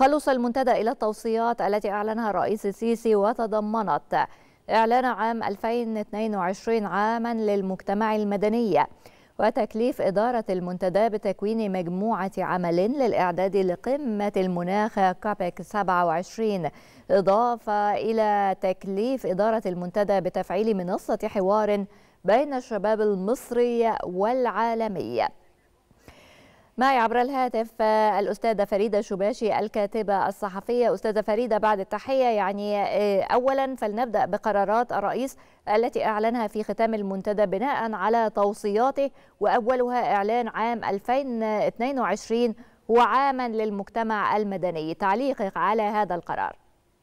خلص المنتدى إلى التوصيات التي أعلنها الرئيس السيسي وتضمنت إعلان عام 2022 عاما للمجتمع المدني وتكليف إدارة المنتدى بتكوين مجموعة عمل للإعداد لقمة المناخ كابك 27 إضافة إلى تكليف إدارة المنتدى بتفعيل منصة حوار بين الشباب المصري والعالمي معي عبر الهاتف الأستاذة فريدة شباشي الكاتبة الصحفية أستاذة فريدة بعد التحية يعني أولا فلنبدأ بقرارات الرئيس التي أعلنها في ختام المنتدى بناء على توصياته وأولها إعلان عام 2022 هو عاما للمجتمع المدني تعليقك على هذا القرار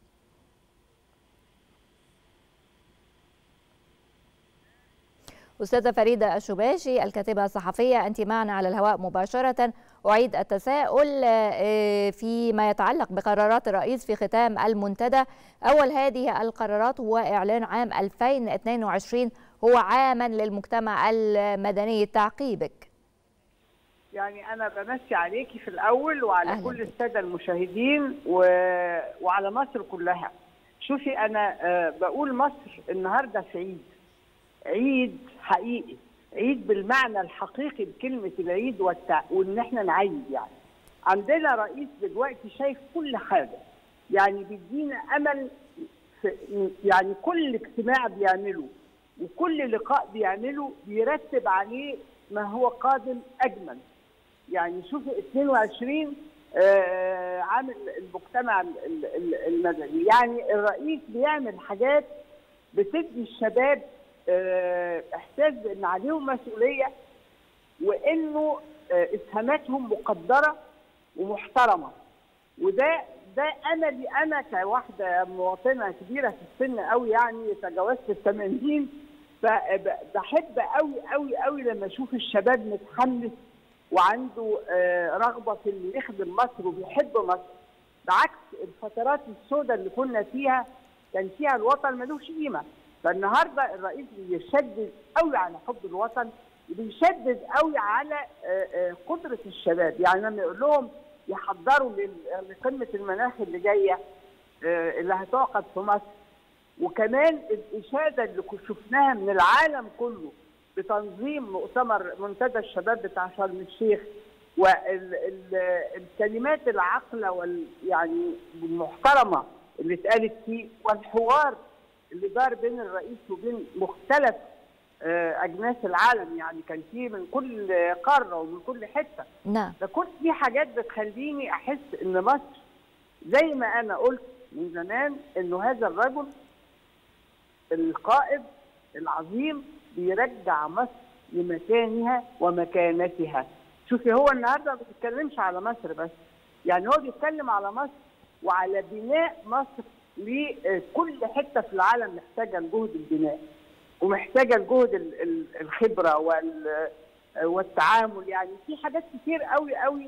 أستاذة فريدة الشباشي الكاتبة الصحفية أنت معنا على الهواء مباشرة أعيد التساؤل فيما يتعلق بقرارات الرئيس في ختام المنتدى أول هذه القرارات هو إعلان عام 2022 هو عاما للمجتمع المدني تعقيبك يعني أنا بمسي عليكي في الأول وعلى أهلا. كل السادة المشاهدين و... وعلى مصر كلها شوفي أنا بقول مصر النهاردة في عيد عيد حقيقي عيد بالمعنى الحقيقي لكلمه العيد والتع... وان احنا نعيد يعني عندنا رئيس دلوقتي شايف كل حاجه يعني بيدينا امل في يعني كل اجتماع بيعمله وكل لقاء بيعمله بيرتب عليه ما هو قادم اجمل يعني شوفوا 22 آه عامل المجتمع المدني يعني الرئيس بيعمل حاجات بتدي الشباب احساس بان عليهم مسؤوليه وانه اسهاماتهم مقدره ومحترمه وده ده املي انا كواحده مواطنه كبيره في السن قوي يعني تجاوزت ال 80 فبحب قوي قوي قوي لما اشوف الشباب متحمس وعنده رغبه في انه يخدم مصر وبيحب مصر بعكس الفترات السوداء اللي كنا فيها كان فيها الوطن ملوش قيمه فالنهارده الرئيس بيشدد قوي على حب الوطن وبيشدد قوي على قدره الشباب يعني لما يقول لهم يحضروا لقمه المناخ اللي جايه اللي هتعقد في مصر وكمان الاشاده اللي شفناها من العالم كله بتنظيم مؤتمر منتدى الشباب بتاع شرم الشيخ والكلمات العاقله وال يعني المحترمه اللي اتقالت فيه والحوار اللي دار بين الرئيس وبين مختلف اجناس العالم يعني كان في من كل قاره ومن كل حته نعم ده كل دي حاجات بتخليني احس ان مصر زي ما انا قلت من زمان انه هذا الرجل القائد العظيم بيرجع مصر لمكانها ومكانتها شوفي هو النهارده ما بيتكلمش على مصر بس يعني هو بيتكلم على مصر وعلى بناء مصر لكل حته في العالم محتاجه لجهد البناء ومحتاجه لجهد الخبره والتعامل يعني في حاجات كتير قوي قوي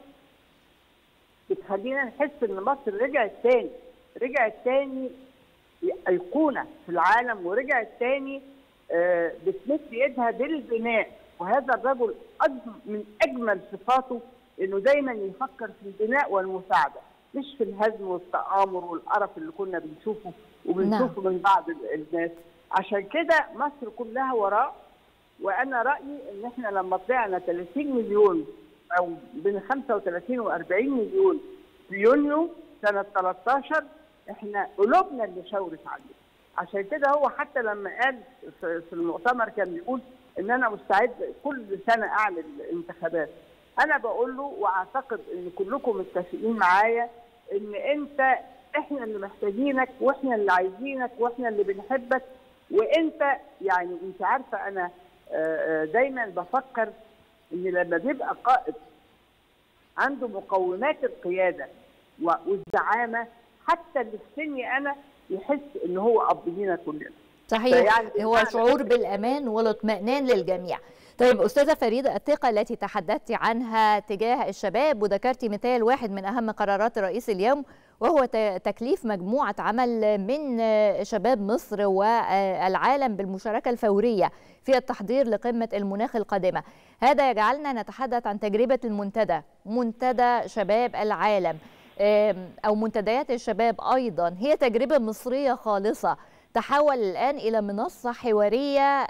بتخلينا نحس ان مصر رجعت تاني رجعت تاني ايقونه في العالم ورجعت تاني بتمد ايدها بالبناء وهذا الرجل من اجمل صفاته انه دايما يفكر في البناء والمساعده مش في الهزم والتآمر والقرف اللي كنا بنشوفه وبنشوفه نعم. من بعض الناس عشان كده مصر كلها وراه وانا رايي ان احنا لما طلعنا 30 مليون او بين 35 و 40 مليون في يونيو سنه 13 احنا قلوبنا اللي شاورت عليه عشان كده هو حتى لما قال في المؤتمر كان بيقول ان انا مستعد كل سنه اعمل انتخابات انا بقول له واعتقد ان كلكم متفقين معايا ان انت احنا اللي محتاجينك واحنا اللي عايزينك واحنا اللي بنحبك وانت يعني انت عارفه انا دايما بفكر ان لما بيبقى قائد عنده مقومات القياده والزعامه حتى اللي في سني انا يحس ان هو اب لينا كلنا صحيح هو شعور بالامان والاطمئنان للجميع طيب استاذه فريده الثقه التي تحدثت عنها تجاه الشباب وذكرتي مثال واحد من اهم قرارات الرئيس اليوم وهو تكليف مجموعه عمل من شباب مصر والعالم بالمشاركه الفوريه في التحضير لقمه المناخ القادمه هذا يجعلنا نتحدث عن تجربه المنتدى منتدى شباب العالم أو منتديات الشباب أيضا هي تجربة مصرية خالصة تحول الآن إلى منصة حوارية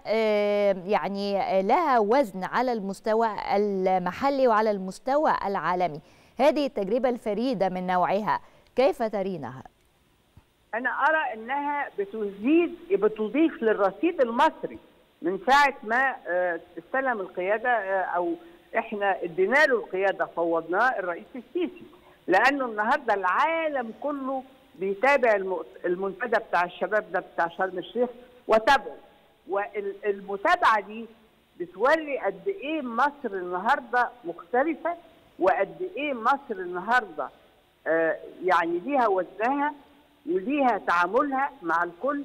يعني لها وزن على المستوى المحلي وعلى المستوى العالمي هذه التجربة الفريدة من نوعها كيف ترينها؟ أنا أرى أنها بتزيد بتضيف للرصيد المصري من ساعة ما استلم القيادة أو إحنا ادينا له القيادة فوضناه الرئيس السيسي لأنه النهاردة العالم كله بيتابع المنتدى بتاع الشباب ده بتاع شرم الشيخ وتابعه والمتابعه دي بتوري قد ايه مصر النهارده مختلفه وقد ايه مصر النهارده آه يعني ليها وزنها وليها تعاملها مع الكل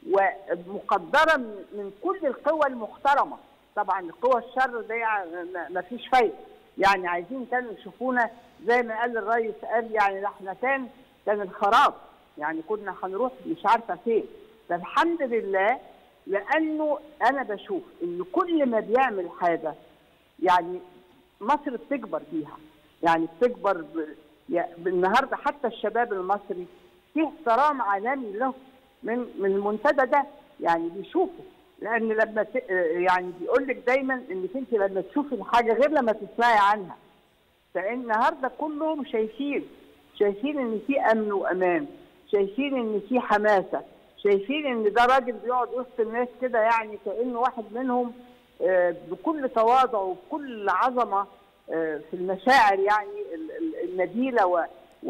ومقدره من كل القوى المحترمه طبعا قوى الشر دي ما فيش فايده يعني عايزين كانوا يشوفونا زي ما قال الرئيس قال يعني احنا كان كان الخراب يعني كنا هنروح مش عارفه فين فالحمد لله لانه انا بشوف ان كل ما بيعمل حاجه يعني مصر بتكبر بيها يعني بتكبر ب... يعني النهارده حتى الشباب المصري فيه احترام عالمي له من من المنتدى ده يعني بيشوفوا لان لما ت... يعني بيقول لك دايما انك انت لما تشوفي الحاجه غير لما تسمعي عنها فان النهارده كلهم شايفين شايفين ان في امن وامان شايفين ان في حماسه شايفين ان ده راجل بيقعد وسط الناس كده يعني كانه واحد منهم بكل تواضع وبكل عظمه في المشاعر يعني النبيله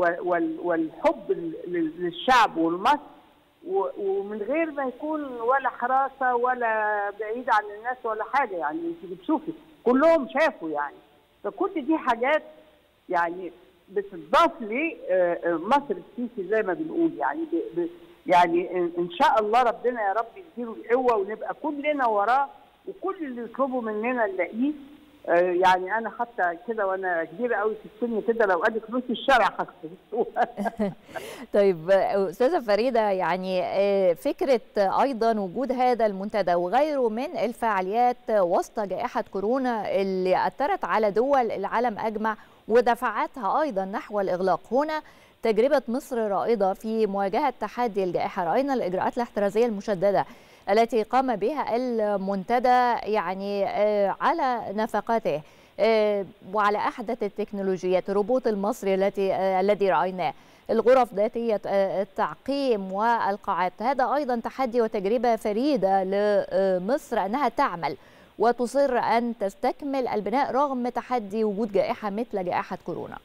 والحب للشعب والمصر ومن غير ما يكون ولا حراسه ولا بعيد عن الناس ولا حاجه يعني انت بتشوفي كلهم شافوا يعني فكل دي حاجات يعني بتضاف لمصر السيسي زي ما بنقول يعني ب ب يعني ان شاء الله ربنا يا رب يديله القوه ونبقى كلنا وراه وكل اللي يطلبوا مننا نلاقيه يعني انا حتى كده وانا كبيره قوي في السن كده لو ادي فلوس الشارع هكسبها طيب استاذه فريده يعني فكره ايضا وجود هذا المنتدى وغيره من الفعاليات وسط جائحه كورونا اللي اثرت على دول العالم اجمع ودفعتها ايضا نحو الاغلاق هنا تجربه مصر رائده في مواجهه تحدي الجائحه راينا الاجراءات الاحترازيه المشدده التي قام بها المنتدى يعني على نفقاته وعلى احدث التكنولوجيات الروبوت المصري التي الذي رايناه الغرف ذاتيه التعقيم والقاعات هذا ايضا تحدي وتجربه فريده لمصر انها تعمل وتصر ان تستكمل البناء رغم تحدي وجود جائحه مثل جائحه كورونا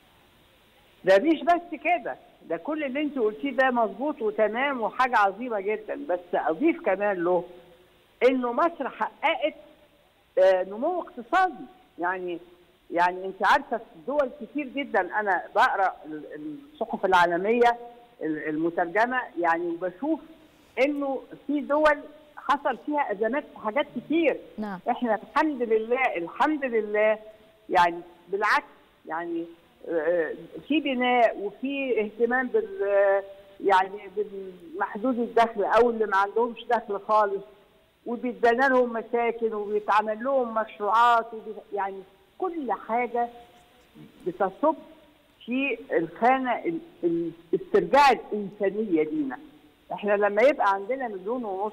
ده مش بس كده ده كل اللي انت قلتيه ده مظبوط وتمام وحاجه عظيمه جدا بس اضيف كمان له انه مصر حققت نمو اقتصادي يعني يعني انت عارفه في دول كتير جدا انا بقرا الصحف العالميه المترجمه يعني وبشوف انه في دول حصل فيها ازمات في حاجات كتير نعم. احنا الحمد لله الحمد لله يعني بالعكس يعني في بناء وفي اهتمام بال يعني بالمحدود الدخل او اللي ما عندهمش دخل خالص وبيتبنى لهم مساكن وبيتعمل لهم مشروعات يعني كل حاجه بتصب في الخانه الاسترجاع الانسانيه لينا احنا لما يبقى عندنا مليون ونص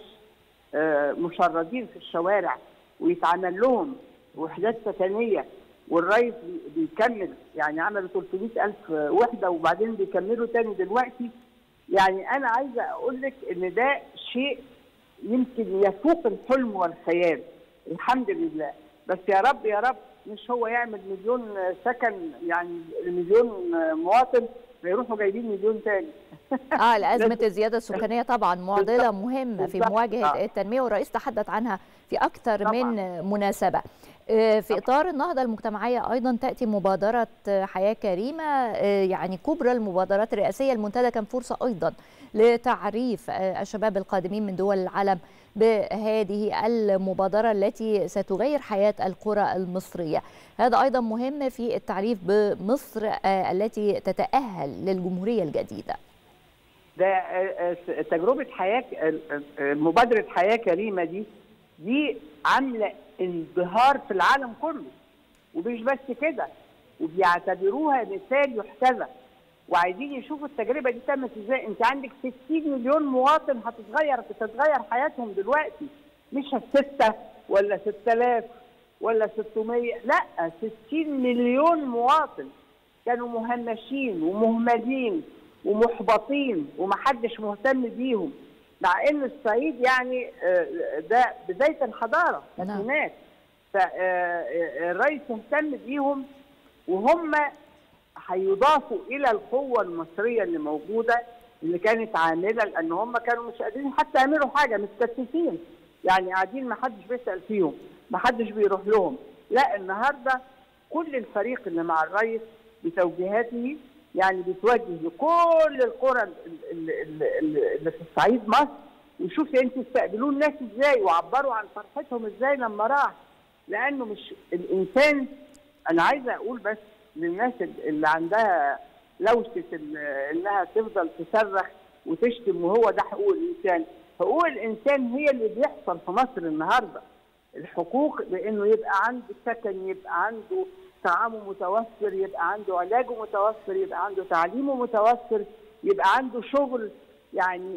مشردين في الشوارع ويتعمل لهم وحدات سكنيه والرئيس بيكمل يعني عملوا 300 ألف وحدة وبعدين بيكملوا تاني دلوقتي يعني أنا عايزة أقول لك إن ده شيء يمكن يفوق الحلم والخيال الحمد لله بس يا رب يا رب مش هو يعمل مليون سكن يعني مليون مواطن فيروحوا جايبين مليون تاني اه الازمه الزياده السكانيه طبعا معضله مهمه في مواجهه التنميه والرئيس تحدث عنها في اكثر من مناسبه في اطار النهضه المجتمعيه ايضا تاتي مبادره حياه كريمه يعني كبرى المبادرات الرئاسيه المنتدى كان فرصه ايضا لتعريف الشباب القادمين من دول العالم بهذه المبادره التي ستغير حياه القرى المصريه هذا ايضا مهم في التعريف بمصر التي تتاهل للجمهوريه الجديده ده تجربه حياه مبادره حياه كريمه دي دي عامله انبهار في العالم كله ومش بس كده وبيعتبروها مثال يحتذى وعايزين يشوفوا التجربه دي تمت ازاي انت عندك 60 مليون مواطن هتتغير تتغير حياتهم دلوقتي مش الستة ولا 6000 ولا 600 لا 60 مليون مواطن كانوا مهمشين ومهملين ومحبطين ومحدش مهتم بيهم مع ان الصعيد يعني ده بدايه الحضاره كانت هناك فالرئيس اهتم بيهم وهم هيضافوا الى القوه المصريه اللي موجوده اللي كانت عامله لان هم كانوا مش قادرين حتى يعملوا حاجه متكتفين يعني قاعدين ما حدش بيسال فيهم ما حدش بيروح لهم لا النهارده كل الفريق اللي مع الرئيس بتوجيهاته يعني بتوجه لكل القرى اللي, اللي في الصعيد مصر وشوفي انت استقبلوا الناس ازاي وعبروا عن فرحتهم ازاي لما راح لانه مش الانسان انا عايزه اقول بس للناس اللي عندها لوسه انها تفضل تصرخ وتشتم وهو ده حقوق الانسان حقوق الانسان هي اللي بيحصل في مصر النهارده الحقوق بانه يبقى عنده سكن يبقى عنده طعامه متوفر يبقى عنده علاجه متوفر يبقى عنده تعليمه متوفر يبقى عنده شغل يعني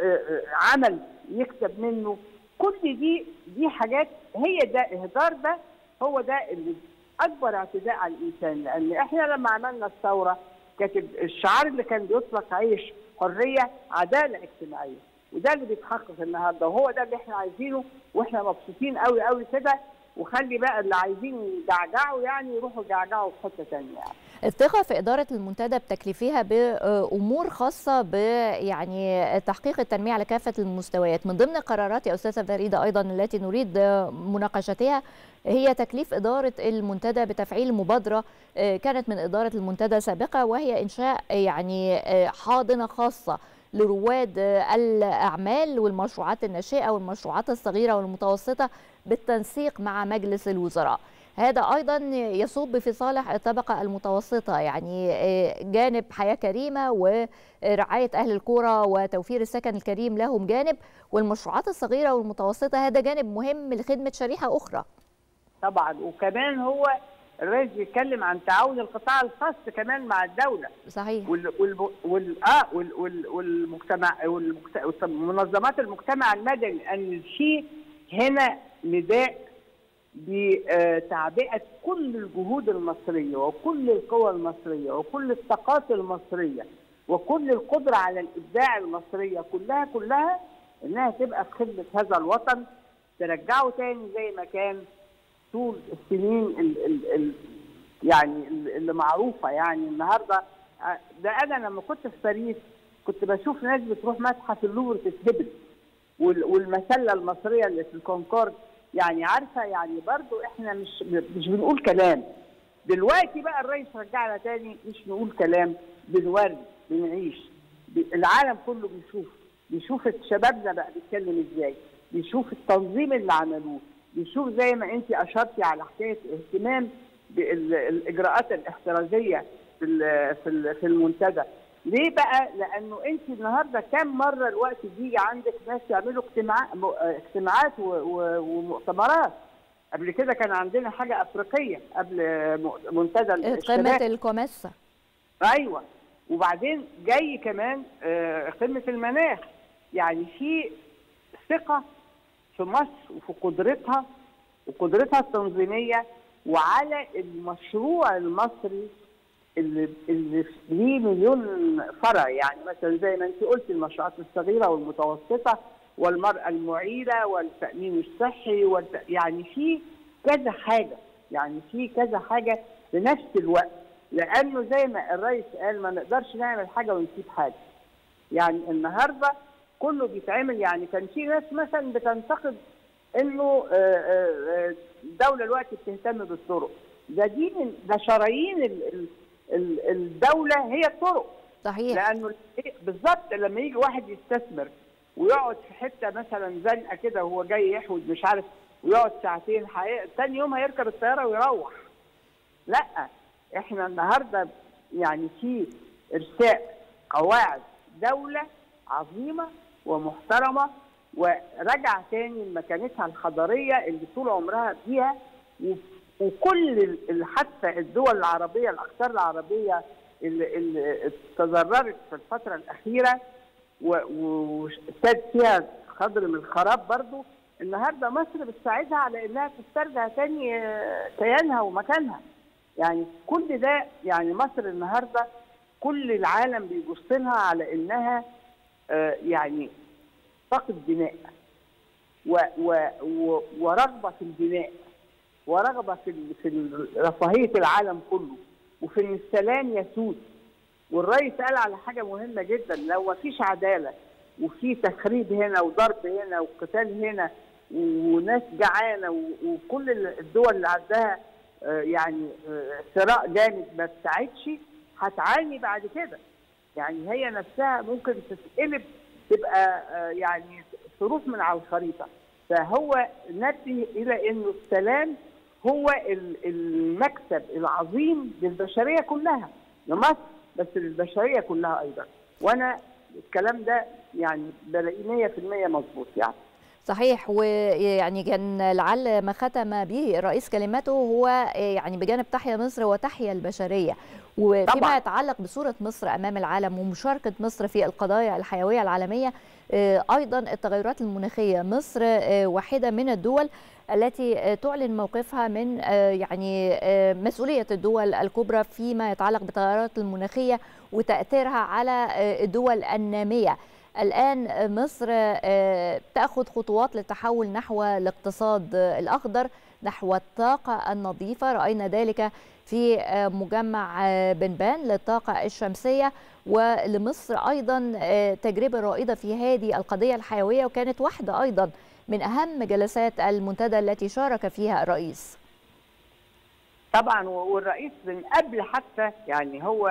عمل يكسب منه كل دي دي حاجات هي ده اهدار ده هو ده اللي اكبر اعتداء على الانسان لان احنا لما عملنا الثوره كانت الشعار اللي كان بيطلق عيش حريه عداله اجتماعيه وده اللي بيتحقق النهارده وهو ده اللي احنا عايزينه واحنا مبسوطين قوي قوي كده وخلي بقى اللي عايزين يجعجعوا يعني يروحوا يجعجعوا في حته ثانيه يعني. الثقة في إدارة المنتدى بتكليفها بأمور خاصة ب يعني تحقيق التنمية على كافة المستويات من ضمن قرارات يا أستاذة فريدة أيضا التي نريد مناقشتها هي تكليف إدارة المنتدى بتفعيل مبادرة كانت من إدارة المنتدى سابقة وهي إنشاء يعني حاضنة خاصة لرواد الأعمال والمشروعات الناشئة والمشروعات الصغيرة والمتوسطة بالتنسيق مع مجلس الوزراء هذا ايضا يصب في صالح الطبقه المتوسطه يعني جانب حياه كريمه ورعايه اهل القرى وتوفير السكن الكريم لهم جانب والمشروعات الصغيره والمتوسطه هذا جانب مهم لخدمه شريحه اخرى طبعا وكمان هو الرئيس بيتكلم عن تعاون القطاع الخاص كمان مع الدوله صحيح وال وال وال اه وال وال والمجتمع ومنظمات المجتمع المدني ان في هنا نداء بتعبئه كل الجهود المصريه وكل القوى المصريه وكل الطاقات المصريه وكل القدره على الابداع المصريه كلها كلها انها تبقى في خدمه هذا الوطن ترجعه تاني زي ما كان طول السنين ال ال ال يعني اللي معروفه يعني النهارده ده انا لما كنت في باريس كنت بشوف ناس بتروح متحف اللوفر تتهبل والمسله المصريه اللي في الكونكورد يعني عارفه يعني برضو احنا مش مش بنقول كلام دلوقتي بقى الرئيس رجعنا تاني مش نقول كلام بنوري بنعيش العالم كله بيشوف بيشوف شبابنا بقى بيتكلم ازاي بيشوف التنظيم اللي عملوه بيشوف زي ما انت اشرتي على حكايه اهتمام بالاجراءات الاحترازيه في في المنتدى ليه بقى؟ لانه انت النهارده كم مره الوقت بيجي عندك ناس يعملوا اجتماع اجتماعات ومؤتمرات قبل كده كان عندنا حاجه افريقيه قبل منتدى قمه الكوميسا ايوه وبعدين جاي كمان قمه المناخ يعني في ثقه في مصر وفي قدرتها وقدرتها التنظيميه وعلى المشروع المصري اللي اللي ليه مليون فرع يعني مثلا زي ما انت قلت المشروعات الصغيره والمتوسطه والمراه المعيله والتامين الصحي والت... يعني في كذا حاجه يعني في كذا حاجه في نفس الوقت لانه زي ما الرئيس قال ما نقدرش نعمل حاجه ونسيب حاجه يعني النهارده كله بيتعمل يعني كان في ناس مثلا بتنتقد انه الدوله دلوقتي بتهتم بالطرق ده دي من ده شرايين ال ال الدوله هي الطرق صحيح لانه بالظبط لما يجي واحد يستثمر ويقعد في حته مثلا زنقه كده وهو جاي يحوج مش عارف ويقعد ساعتين حقيقة ثاني يوم هيركب الطياره ويروح لا احنا النهارده يعني في ارساء قواعد دوله عظيمه ومحترمه ورجع تاني لمكانتها الحضاريه اللي طول عمرها فيها وكل حتى الدول العربيه الاقطار العربيه اللي, اللي تضررت في الفتره الاخيره وابتدت فيها قدر من الخراب برضو النهارده مصر بتساعدها على انها تسترجع تاني كيانها ومكانها يعني كل ده يعني مصر النهارده كل العالم بيبص لها على انها يعني فقد بناء و و و ورغبه في البناء ورغبه في في رفاهيه العالم كله وفي ان السلام يسود والرئيس قال على حاجه مهمه جدا لو ما فيش عداله وفي تخريب هنا وضرب هنا وقتال هنا وناس جعانه وكل الدول اللي عندها يعني ثراء جامد ما بتساعدش هتعاني بعد كده يعني هي نفسها ممكن تتقلب تبقى يعني صروف من على الخريطه فهو نبه الى انه السلام هو المكسب العظيم للبشريه كلها لمصر بس للبشريه كلها ايضا وانا الكلام ده يعني بلاقيه 100% مظبوط يعني صحيح ويعني كان لعل ما ختم به الرئيس كلمته هو يعني بجانب تحيا مصر وتحيا البشريه وفيما يتعلق بصوره مصر امام العالم ومشاركه مصر في القضايا الحيويه العالميه ايضا التغيرات المناخيه مصر واحده من الدول التي تعلن موقفها من يعني مسؤوليه الدول الكبرى فيما يتعلق بالتغيرات المناخيه وتاثيرها على الدول الناميه الآن مصر تأخذ خطوات للتحول نحو الاقتصاد الأخضر نحو الطاقة النظيفة رأينا ذلك في مجمع بنبان للطاقة الشمسية ولمصر أيضا تجربة رائدة في هذه القضية الحيوية وكانت واحدة أيضا من أهم جلسات المنتدى التي شارك فيها الرئيس طبعا والرئيس من قبل حتى يعني هو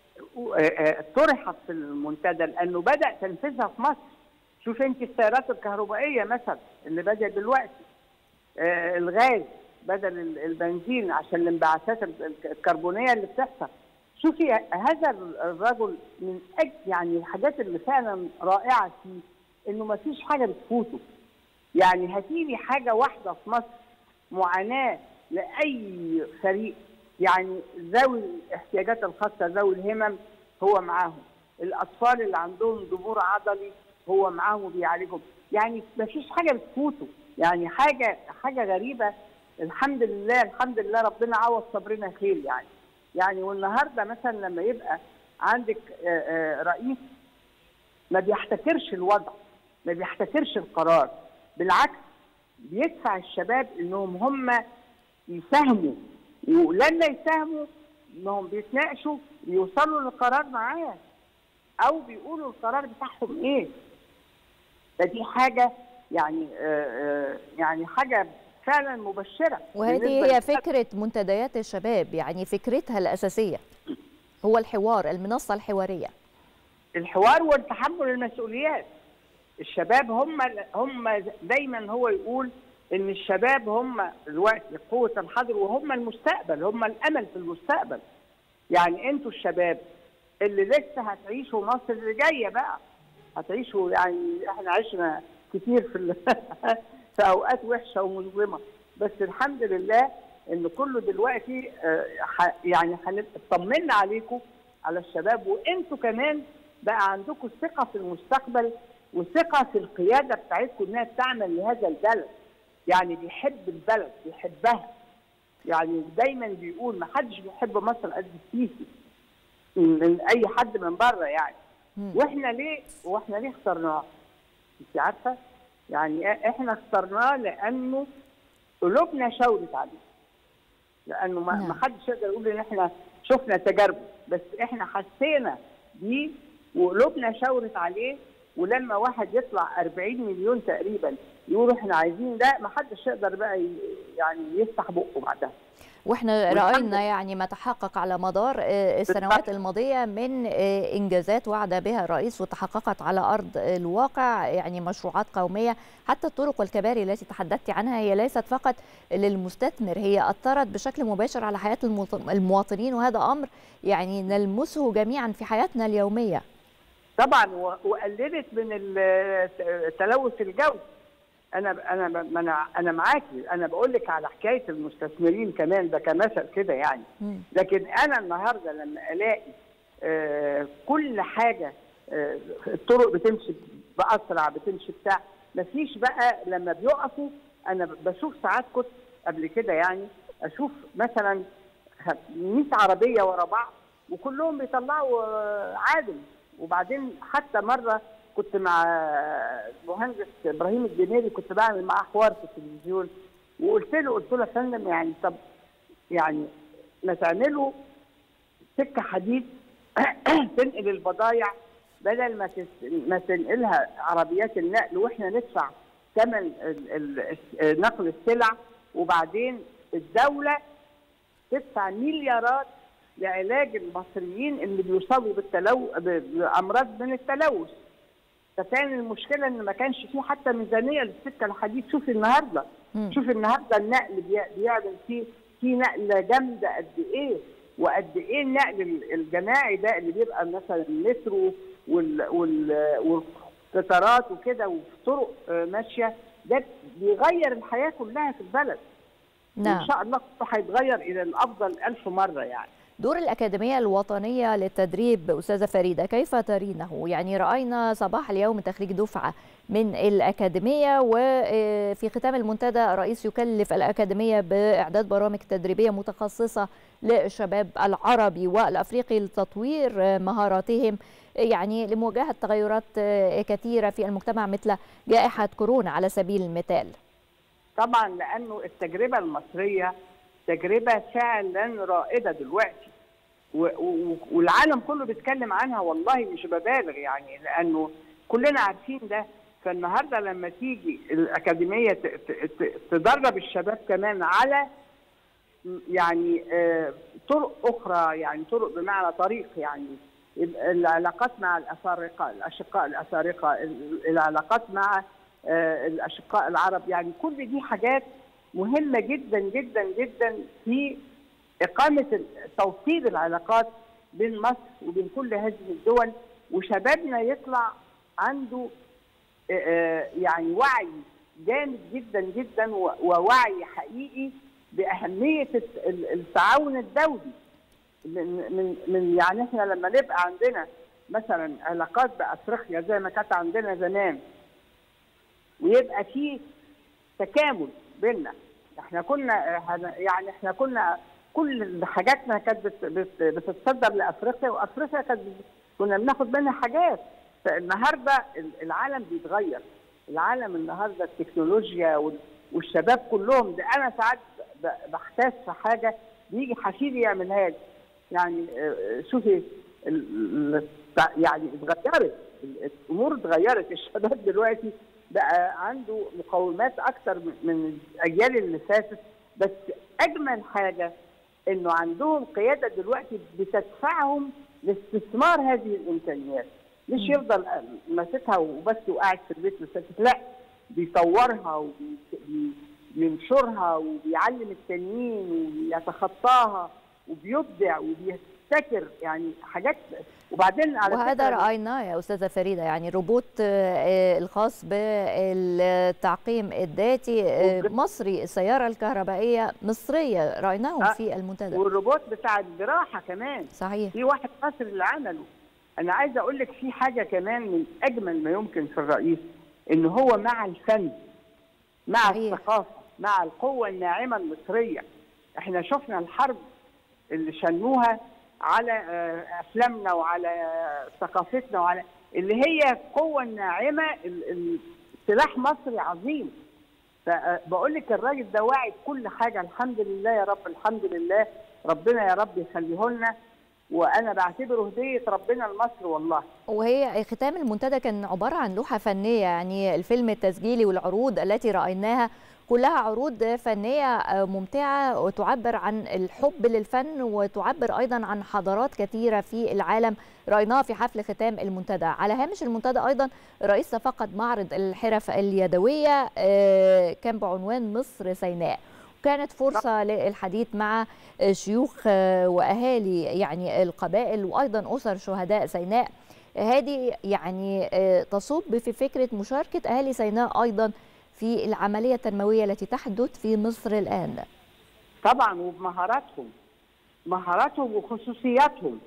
طرحت في المنتدى لانه بدا تنفيذها في مصر شوف انت السيارات الكهربائيه مثلا اللي بدا دلوقتي آه الغاز بدل البنزين عشان الانبعاثات الكربونيه اللي بتحصل شوفي هذا الرجل من أجل يعني الحاجات اللي فعلا رائعه فيه انه ما فيش حاجه بتفوته يعني هتيجي حاجه واحده في مصر معاناه لاي فريق يعني ذوي الاحتياجات الخاصه ذوي الهمم هو معاهم الاطفال اللي عندهم ضمور عضلي هو معاهم وبيعالجهم يعني ما فيش حاجه بتفوته يعني حاجه حاجه غريبه الحمد لله الحمد لله ربنا عوض صبرنا خير يعني يعني والنهارده مثلا لما يبقى عندك رئيس ما بيحتكرش الوضع ما بيحتكرش القرار بالعكس بيدفع الشباب انهم هم يساهموا ولما يساهموا انهم بيتناقشوا بيوصلوا لقرار معاه او بيقولوا القرار بتاعهم ايه فدي حاجه يعني آآ يعني حاجه فعلا مبشره وهذه هي فكره منتديات الشباب يعني فكرتها الاساسيه هو الحوار المنصه الحواريه الحوار وتحمل المسؤوليات الشباب هم هم دايما هو يقول ان الشباب هم دلوقتي قوه الحاضر وهم المستقبل هم الامل في المستقبل يعني انتوا الشباب اللي لسه هتعيشوا مصر اللي جايه بقى هتعيشوا يعني احنا عشنا كتير في في اوقات وحشه ومظلمه بس الحمد لله ان كله دلوقتي يعني اطمنا عليكم على الشباب وانتوا كمان بقى عندكم ثقه في المستقبل وثقه في القياده بتاعتكم انها تعمل لهذا البلد يعني بيحب البلد بيحبها يعني دايما بيقول ما حدش بيحب مصر قد السيسي من اي حد من بره يعني واحنا ليه واحنا ليه اخترناه؟ انت عارفه؟ يعني احنا اخترناه لانه قلوبنا شاورت عليه لانه ما, ما حدش يقدر يقول ان احنا شفنا تجاربه بس احنا حسينا بيه وقلوبنا شاورت عليه ولما واحد يطلع 40 مليون تقريبا يقولوا احنا عايزين ده ما حدش يقدر بقى يعني يفتح بقه بعدها واحنا راينا يعني ما تحقق على مدار السنوات الماضيه من انجازات وعد بها الرئيس وتحققت على ارض الواقع يعني مشروعات قوميه حتى الطرق والكباري التي تحدثت عنها هي ليست فقط للمستثمر هي اثرت بشكل مباشر على حياه المواطنين وهذا امر يعني نلمسه جميعا في حياتنا اليوميه طبعا وقللت من تلوث الجو انا انا انا انا معاكي انا بقول لك على حكايه المستثمرين كمان ده كمثل كده يعني لكن انا النهارده لما الاقي آه، كل حاجه آه، الطرق بتمشي باسرع بتمشي بتاع مفيش بقى لما بيقفوا انا بشوف ساعات كنت قبل كده يعني اشوف مثلا 100 عربيه ورا بعض وكلهم بيطلعوا آه، عادل وبعدين حتى مره كنت مع المهندس ابراهيم الجنيري كنت بعمل معاه حوار في التلفزيون وقلت له قلت له يا فندم يعني طب يعني ما تعملوا سكه حديد تنقل البضايع بدل ما تس... ما تنقلها عربيات النقل واحنا ندفع ثمن ال... ال... نقل السلع وبعدين الدوله تدفع مليارات لعلاج المصريين اللي بيصابوا بالتلو... بامراض من التلوث فكان المشكله ان ما كانش فيه حتى ميزانيه للسكه الحديد شوف النهارده شوف النهارده النقل بي... بيعمل فيه في نقله جامده قد ايه وقد ايه النقل الجماعي ده اللي بيبقى مثلا المترو وال وال والقطارات وكده وفي طرق ماشيه ده بيغير الحياه كلها في البلد. نعم. ان شاء الله هيتغير الى الافضل ألف مره يعني. دور الأكاديمية الوطنية للتدريب أستاذة فريدة كيف ترينه؟ يعني رأينا صباح اليوم تخريج دفعة من الأكاديمية وفي ختام المنتدى الرئيس يكلف الأكاديمية بإعداد برامج تدريبية متخصصة للشباب العربي والأفريقي لتطوير مهاراتهم يعني لمواجهة تغيرات كثيرة في المجتمع مثل جائحة كورونا على سبيل المثال طبعا لأنه التجربة المصرية تجربة فعلا رائدة دلوقتي والعالم كله بيتكلم عنها والله مش ببالغ يعني لأنه كلنا عارفين ده فالنهارده لما تيجي الأكاديمية تدرب الشباب كمان على يعني طرق أخرى يعني طرق بمعنى طريق يعني العلاقات مع الأفارقة الأشقاء الأفارقة العلاقات مع الأشقاء العرب يعني كل دي حاجات مهمه جدا جدا جدا في اقامه توطيد العلاقات بين مصر وبين كل هذه الدول وشبابنا يطلع عنده يعني وعي جامد جدا جدا ووعي حقيقي باهميه التعاون الدولي من من يعني احنا لما نبقى عندنا مثلا علاقات بافريقيا زي ما كانت عندنا زمان ويبقى في تكامل بيننا احنا كنا يعني احنا كنا كل حاجاتنا كانت بتتصدر لافريقيا وافريقيا كانت كنا بناخد منها حاجات فالنهارده العالم بيتغير العالم النهارده التكنولوجيا والشباب كلهم ده انا ساعات بحتاج في حاجه بيجي حفيدي يعملها لي يعني شوفي يعني اتغيرت الامور اتغيرت الشباب دلوقتي بقى عنده مقومات اكتر من الاجيال اللي فاتت بس اجمل حاجه انه عندهم قياده دلوقتي بتدفعهم لاستثمار هذه الامكانيات مش يفضل ماسكها وبس وقاعد في البيت وساكت لا بيطورها وبينشرها وبيعلم التانيين ويتخطاها وبيبدع وبيبتكر يعني حاجات وبعدين على وهذا رايناه يا استاذه فريده يعني الروبوت الخاص بالتعقيم الذاتي مصري السياره الكهربائيه مصريه رايناهم في المنتدى والروبوت بتاع الجراحه كمان صحيح في واحد مصري اللي عمله انا عايزه اقول لك في حاجه كمان من اجمل ما يمكن في الرئيس ان هو مع الفن مع صحيح. الثقافه مع القوه الناعمه المصريه احنا شفنا الحرب اللي شنوها على افلامنا وعلى ثقافتنا وعلى اللي هي القوه الناعمه سلاح مصري عظيم فبقول لك الراجل ده واعي بكل حاجه الحمد لله يا رب الحمد لله ربنا يا رب يخليه لنا وانا بعتبره هديه ربنا لمصر والله وهي ختام المنتدى كان عباره عن لوحه فنيه يعني الفيلم التسجيلي والعروض التي رايناها كلها عروض فنية ممتعة وتعبر عن الحب للفن وتعبر أيضا عن حضارات كثيرة في العالم رأيناها في حفل ختام المنتدى على هامش المنتدى أيضا الرئيس تفقد معرض الحرف اليدوية كان بعنوان مصر سيناء كانت فرصة للحديث مع شيوخ وأهالي يعني القبائل وأيضا أسر شهداء سيناء هذه يعني تصب في فكرة مشاركة أهالي سيناء أيضا في العملية التنموية التي تحدث في مصر الآن طبعا وبمهاراتهم مهاراتهم وخصوصياتهم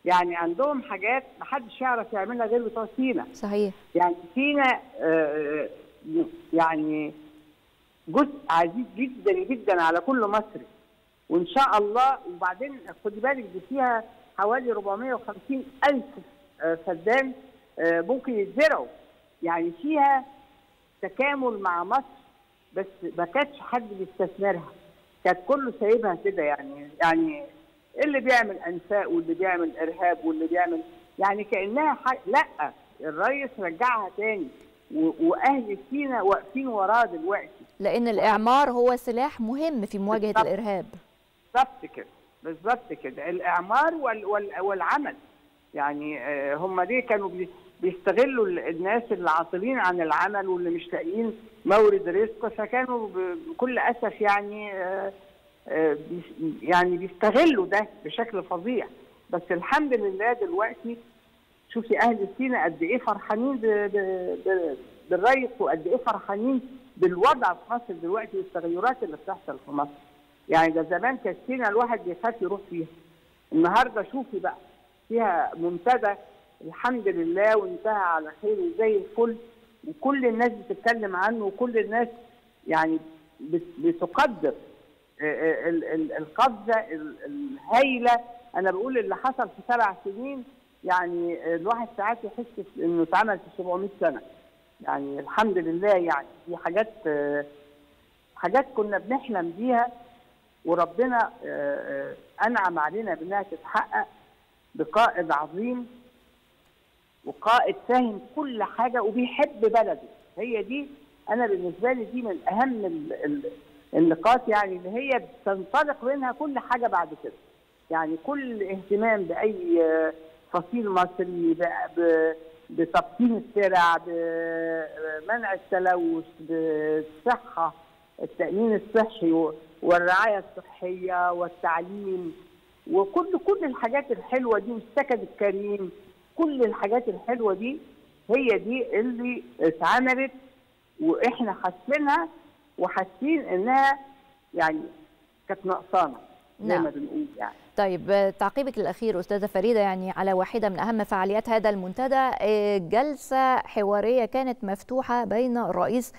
يعني عندهم حاجات محدش يعرف يعملها غير بتوع سينا صحيح يعني سينا آه، يعني جزء عزيز جدا جدا على كل مصري وان شاء الله وبعدين خدي بالك دي فيها حوالي 450 الف آه، فدان آه، ممكن يتزرعوا يعني فيها تكامل مع مصر بس ما كانش حد بيستثمرها كانت كله سايبها كده يعني يعني اللي بيعمل انفاق واللي بيعمل ارهاب واللي بيعمل يعني كانها حاجة لا الرئيس رجعها تاني و- واهل سينا واقفين وراه دلوقتي لان الاعمار هو سلاح مهم في مواجهه بالضبط. الارهاب بالظبط كده بالظبط كده الاعمار وال وال والعمل يعني آه، هم ليه كانوا بي- بيستغلوا ال- الناس اللي عاطلين عن العمل واللي مش لاقيين مورد رزق فكانوا ب- بكل اسف يعني آه، آه، بيس- يعني بيستغلوا ده بشكل فظيع بس الحمد لله دلوقتي شوفي اهل سينا قد ايه فرحانين ب- ب- ب- بالريس وقد ايه فرحانين بالوضع في مصر دلوقتي والتغيرات اللي بتحصل في مصر يعني ده زمان كانت سينا الواحد بيخاف يروح فيها النهارده شوفي بقى فيها منتدى الحمد لله وانتهى على خير وزي الفل وكل الناس بتتكلم عنه وكل الناس يعني بت- بتقدر آه، آه، ال- ال- القفزه ال- الهايله انا بقول اللي حصل في سبع سنين يعني آه، الواحد ساعات يحس انه اتعمل في 700 سنه يعني الحمد لله يعني دي حاجات آه، حاجات كنا بنحلم بيها وربنا آه، آه، انعم علينا بانها تتحقق بقائد عظيم وقائد فاهم كل حاجه وبيحب بلده هي دي انا بالنسبه لي دي من اهم ال- ال- النقاط يعني اللي هي بتنطلق منها كل حاجه بعد كده يعني كل اهتمام باي آه، فصيل مصري ب- ب- بتبطين الترع بمنع التلوث بالصحه التامين الصحي و- والرعايه الصحيه والتعليم وكل كل الحاجات الحلوه دي والسكن الكريم كل الحاجات الحلوه دي هي دي اللي اتعملت واحنا حاسينها وحاسين انها يعني كانت ناقصانا زي نعم. ما بنقول يعني طيب آه، تعقيبك الاخير استاذه فريده يعني على واحده من اهم فعاليات هذا المنتدى آه، جلسه حواريه كانت مفتوحه بين الرئيس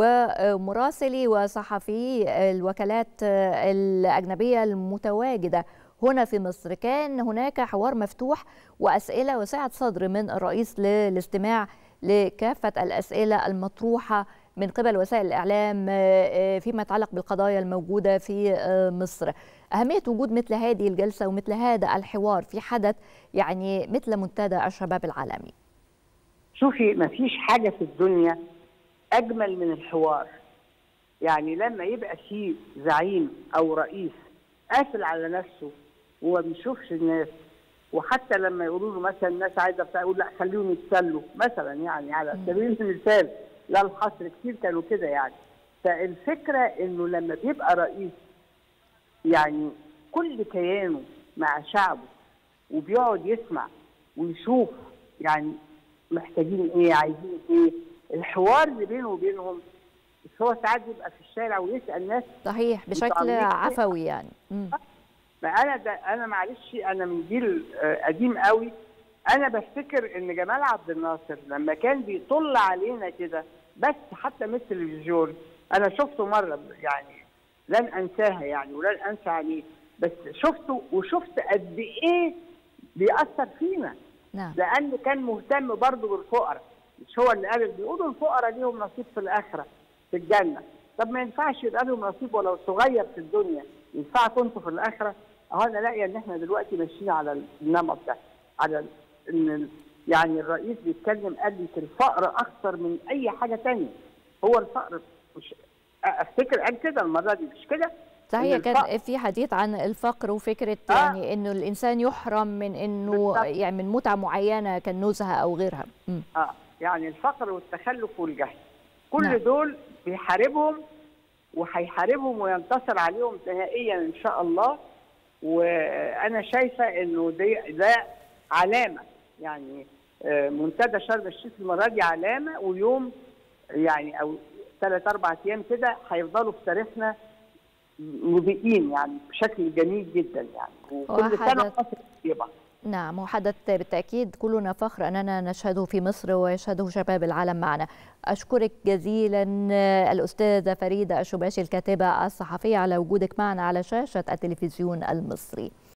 ومراسلي وصحفي الوكالات آه، الاجنبيه المتواجده هنا في مصر كان هناك حوار مفتوح واسئله وسعه صدر من الرئيس للاستماع لكافه الاسئله المطروحه من قبل وسائل الاعلام آه، آه، فيما يتعلق بالقضايا الموجوده في آه، مصر أهمية وجود مثل هذه الجلسة ومثل هذا الحوار في حدث يعني مثل منتدى الشباب العالمي شوفي ما فيش حاجه في الدنيا اجمل من الحوار يعني لما يبقى في زعيم او رئيس قافل على نفسه وما بيشوفش الناس وحتى لما يقولوا له مثلا الناس عايزه بتاع يقول لا خليهم يتسلوا مثلا يعني على سبيل المثال لا الحصر كتير كانوا كده يعني فالفكره انه لما بيبقى رئيس يعني كل كيانه مع شعبه وبيقعد يسمع ويشوف يعني محتاجين ايه عايزين ايه الحوار اللي بينه وبينهم بس هو ساعات بيبقى في الشارع ويسال ناس صحيح بشكل متعمقين. عفوي يعني مم. ما انا ده انا معلش انا من جيل آه، قديم قوي انا بفتكر ان جمال عبد الناصر لما كان بيطل علينا كده بس حتى من التلفزيون انا شفته مره يعني لن انساها يعني ولن انسى عليه بس شفته وشفت قد ايه بيأثر فينا نعم لانه كان مهتم برضه بالفقراء مش هو اللي قال بيقولوا الفقراء ليهم نصيب في الاخره في الجنه طب ما ينفعش يبقى لهم نصيب ولو صغير في الدنيا ينفعكم انتوا في الاخره اهو انا لاقيه ان احنا دلوقتي ماشيين على النمط ده على ان ال- يعني الرئيس بيتكلم قال لك الفقر اخطر من اي حاجه تانية هو الفقر مش افتكر قال كده المره دي مش كده صحيح إن كان الفقر- في حديث عن الفقر وفكرة آه. يعني انه الانسان يحرم من انه بالضبط. يعني من متعة معينة كالنزهة او غيرها مم. اه يعني الفقر والتخلف والجهل كل نعم. نعم. دول بيحاربهم وهيحاربهم وينتصر عليهم نهائيا ان شاء الله وانا شايفه انه دي ده علامه يعني آه، منتدى شرم الشيخ المره دي علامه ويوم يعني او ثلاث اربع ايام كده هيفضلوا في تاريخنا مضيئين يعني بشكل جميل جدا يعني وكل هو سنه حدث- مصر طيبه نعم وحدث بالتأكيد كلنا فخر أننا نشهده في مصر ويشهده شباب العالم معنا أشكرك جزيلا الأستاذة فريدة الشباشي الكاتبة الصحفية على وجودك معنا على شاشة التلفزيون المصري